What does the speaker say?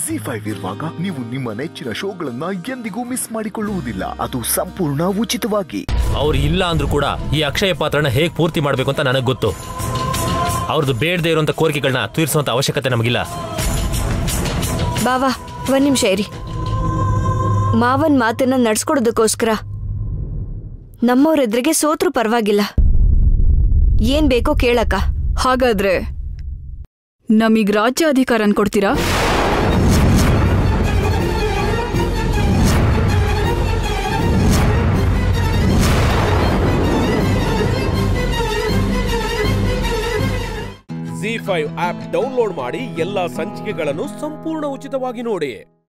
G five ಇರುವಾಗ ನೀವು ನಿಮ್ಮ ನೆಚ್ಚಿನ ಶೋಗಳನ್ನ ಎಂದಿಗೂ ಮಿಸ್ ಮಾಡಿಕೊಳ್ಳುವುದಿಲ್ಲ ಅದು ಸಂಪೂರ್ಣ ಉಚಿತವಾಗಿ ಅವ್ರು ಇಲ್ಲ ಅಂದ್ರೂ ಕೂಡ ಈ ಅಕ್ಷಯ ಪಾತ್ರನ ಹೇಗೆ ಪೂರ್ತಿ ಮಾಡಬೇಕು ಅಂತ ನನಗೆ ಗೊತ್ತು ಅವ್ರದ್ದು ಬೇಡದೇ ಇರುವಂತ ಕೋರಿಕೆಗಳನ್ನ ತೀರಿಸುವಂತ ಅವಶ್ಯಕತೆ ನಮಗಿಲ್ಲ ಬಾವಾ ಒಂದ್ ನಿಮಿಷ ಇರಿ ಮಾವನ್ ಮಾತನ್ನ ನಡ್ಸ್ಕೊಡೋದಕ್ಕೋಸ್ಕರ ನಮ್ಮವ್ರೆದ್ರಿಗೆ ಸೋತ್ರು ಪರವಾಗಿಲ್ಲ ಏನ್ ಬೇಕೋ ಕೇಳಕ್ಕ ಹಾಗಾದ್ರೆ ನಮಗ್ ರಾಜ್ಯಾಧಿಕಾರನ್ ಕೊಡ್ತೀರಾ ಜಿ ಫೈವ್ ಆಪ್ ಡೌನ್ಲೋಡ್ ಮಾಡಿ ಎಲ್ಲಾ ಸಂಚಿಕೆಗಳನ್ನು ಸಂಪೂರ್ಣ ಉಚಿತವಾಗಿ ನೋಡಿ